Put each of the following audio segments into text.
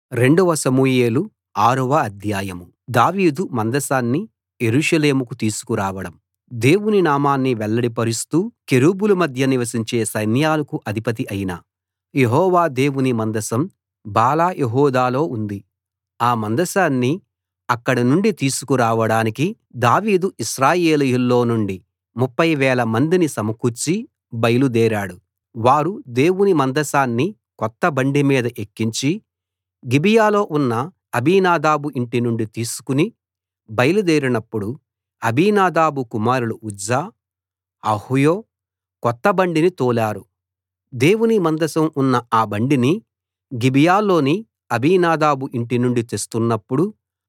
రెండవ సమూయేలు ఆరవ అధ్యాయం దావీదు మందసాన్ని యెరూషలేముకు తీసుకురావడం దేవుని నామాన్ని వెల్లడిపరుస్తూ కెరూబుల మధ్య నివసించే సైన్యాలకు అధిపతి అయిన యెహోవా దేవుని మందసం బాలా యెహూదాలో ఉంది ఆ మందసాన్ని అక్కడి నుండి తీసుకురావడానికి దావీదు ఇశ్రాయేలీయుల్లో నుండి ముప్ఫై వేల మందిని సమకూర్చి బయలుదేరాడు వారు దేవుని మందసాన్ని కొత్త బండి మీద ఎక్కించి గిబియాలో ఉన్న అబీనాదాబు ఇంటి నుండి తీసుకుని బయలుదేరినప్పుడు అబీనాదాబు కుమారులు ఉజ్జా అహూయో కొత్త బండిని తోలారు దేవుని మందసం ఉన్న ఆ బండిని గిబియాలోని అబీనాదాబు ఇంటి నుండి తెస్తున్నప్పుడు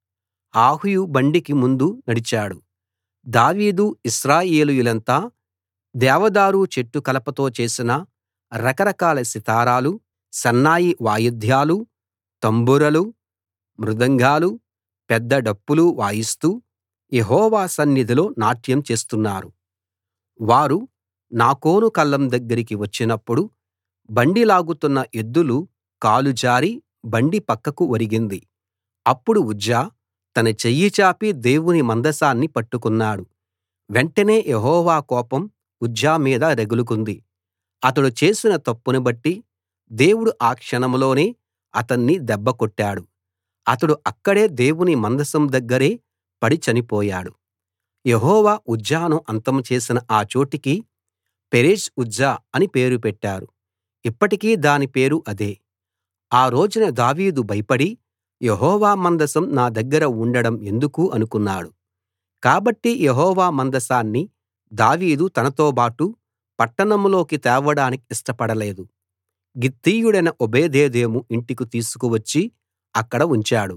అహూయు బండికి ముందు నడిచాడు దావీదు ఇశ్రాయేలీయులంతా దేవదారు చెట్టు కలపతో చేసిన రకరకాల సితారాలు సన్నాయి వాయిద్యాలు తంబురలు మృదంగాలు పెద్ద డప్పులు వాయిస్తూ యెహోవా సన్నిధిలో నాట్యం చేస్తున్నారు వారు నాకోను కళ్ళం దగ్గరికి వచ్చినప్పుడు బండి లాగుతున్న ఎద్దులు కాలు జారి బండి పక్కకు ఒరిగింది అప్పుడు ఉజ్జా తన చెయ్యి చాపి దేవుని మందసాన్ని పట్టుకున్నాడు వెంటనే యెహోవా కోపం ఉజ్జా మీద రగులుకుంది అతడు చేసిన తప్పును బట్టి దేవుడు ఆ క్షణంలోనే అతన్ని దెబ్బ కొట్టాడు అతడు అక్కడే దేవుని మందసం దగ్గరే పడి చనిపోయాడు యెహోవా ఉజ్జాను అంతం చేసిన ఆ చోటికి పెరెస్ ఉజ్జా అని పేరు పెట్టారు ఇప్పటికీ దాని పేరు అదే ఆ రోజున దావీదు భయపడి యెహోవా మందసం నా దగ్గర ఉండడం ఎందుకు అనుకున్నాడు కాబట్టి యెహోవా మందసాన్ని దావీదు తనతోబాటు పట్టణంలోకి తేవడానికి ఇష్టపడలేదు గిత్తీయుడైన ఓబేదెదోము ఇంటికి తీసుకువచ్చి అక్కడ ఉంచాడు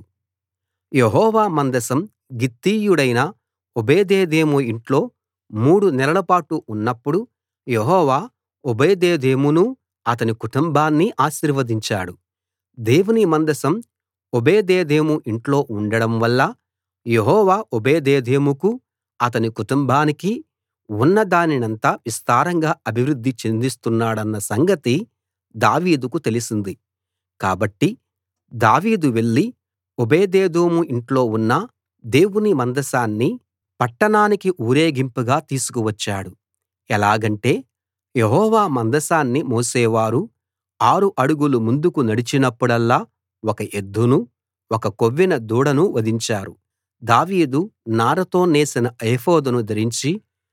యెహోవా మందసం గిత్తీయుడైన ఓబేదెదోము ఇంట్లో మూడు నెలలపాటు ఉన్నప్పుడు యెహోవా ఓబేదెదోమునూ అతని కుటుంబాన్నీ ఆశీర్వదించాడు దేవుని మందసం ఓబేదెదోము ఇంట్లో ఉండడం వల్ల యెహోవా ఓబేదెదోముకూ అతని కుటుంబానికీ ఉన్న దానినంతా విస్తారంగా అభివృద్ధి చెందిస్తున్నాడన్న సంగతి దావీదుకు తెలిసింది కాబట్టి దావీదు వెళ్లి ఓబేదెదోము ఇంట్లో ఉన్న దేవుని మందసాన్ని పట్టణానికి ఊరేగింపుగా తీసుకువచ్చాడు ఎలాగంటే యెహోవా మందసాన్ని మోసేవారు ఆరు అడుగులు ముందుకు నడిచినప్పుడల్లా ఒక ఎద్దును ఒక కొవ్విన దూడను వధించారు దావీదు నారతో నేసిన ఏఫోదును ధరించి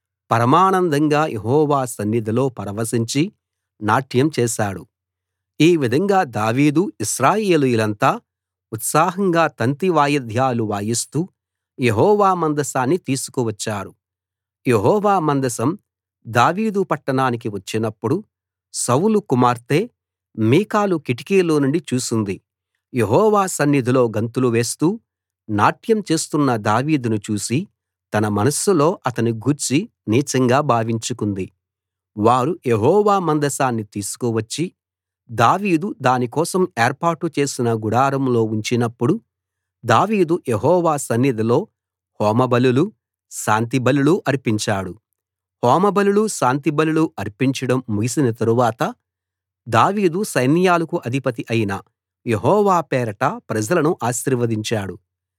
పరమానందంగా యెహోవా సన్నిధిలో పరవశించి నాట్యం చేశాడు ఈ విధంగా దావీదు ఇశ్రాయేలీయులంతా ఉత్సాహంగా తంతి వాయిద్యాలు వాయిస్తూ యెహోవా మందసాన్ని తీసుకువచ్చారు యెహోవా మందసం దావీదు పట్టణానికి వచ్చినప్పుడు సౌలు కుమార్తె మీకాలు కిటికీలో నుండి చూసింది యెహోవా సన్నిధిలో గంతులు వేస్తూ నాట్యం చేస్తున్న దావీదును చూసి తన మనస్సులో అతని గూర్చి నీచంగా భావించుకుంది వారు యెహోవా మందసాన్ని తీసుకువచ్చి దావీదు దాని కోసం ఏర్పాటు చేసిన గుడారంలో ఉంచినప్పుడు దావీదు యెహోవా సన్నిధిలో హోమబలులు శాంతిబలులు అర్పించాడు హోమబలులు శాంతిబలులు అర్పించడం ముగిసిన తరువాత దావీదు సైన్యాలకు అధిపతి అయిన యెహోవా పేరట ప్రజలను ఆశీర్వదించాడు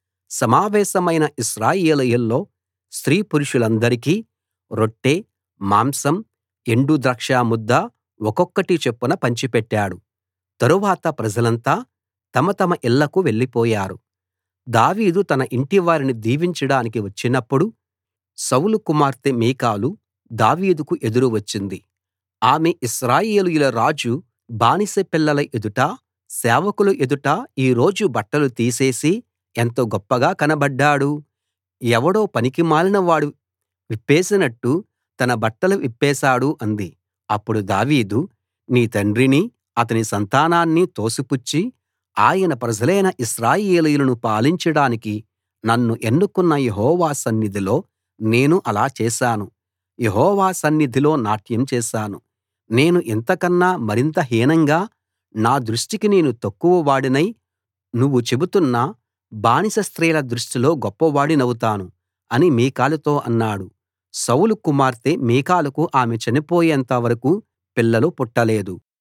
సమావేశమైన ఇశ్రాయేలీయుల్లో స్త్రీ పురుషులందరికీ రొట్టె మాంసం ఎండు ద్రాక్ష ముద్ద ఒక్కొక్కటి చొప్పున పంచిపెట్టాడు తరువాత ప్రజలంతా తమ తమ ఇళ్ళకు వెళ్ళిపోయారు దావీదు తన ఇంటివారిని దీవించడానికి వచ్చినప్పుడు సౌలు కుమార్తె మీకాలు దావీదుకు ఎదురు వచ్చింది ఆమె ఇశ్రాయేలీయుల రాజు బానిస పిల్లల ఎదుట సేవకుల ఎదుట ఈ రోజు బట్టలు తీసేసి ఎంత గొప్పగా కనబడ్డాడు ఎవడో పనికిమాలిన వాడు విప్పేసినట్టు తన బట్టలు విప్పేశాడు అంది అప్పుడు దావీదు నీ తండ్రిని అతని సంతానాన్ని తోసిపుచ్చి ఆయన ప్రజలైన ఇశ్రాయేలీయులను పాలించడానికి నన్ను ఎన్నుకున్న యెహోవా సన్నిధిలో నేను అలా చేశాను యెహోవా సన్నిధిలో నాట్యం చేశాను నేను ఇంతకన్నా మరింత హీనంగా నా దృష్టికి నేను తక్కువ వాడినై నువ్వు చెబుతున్న బానిస స్త్రీల దృష్టిలో గొప్పవాడినవుతాను అని మీకాలుతో అన్నాడు సౌలు కుమార్తె మీకాలుకు ఆమె చనిపోయేంత వరకూ పిల్లలు పుట్టలేదు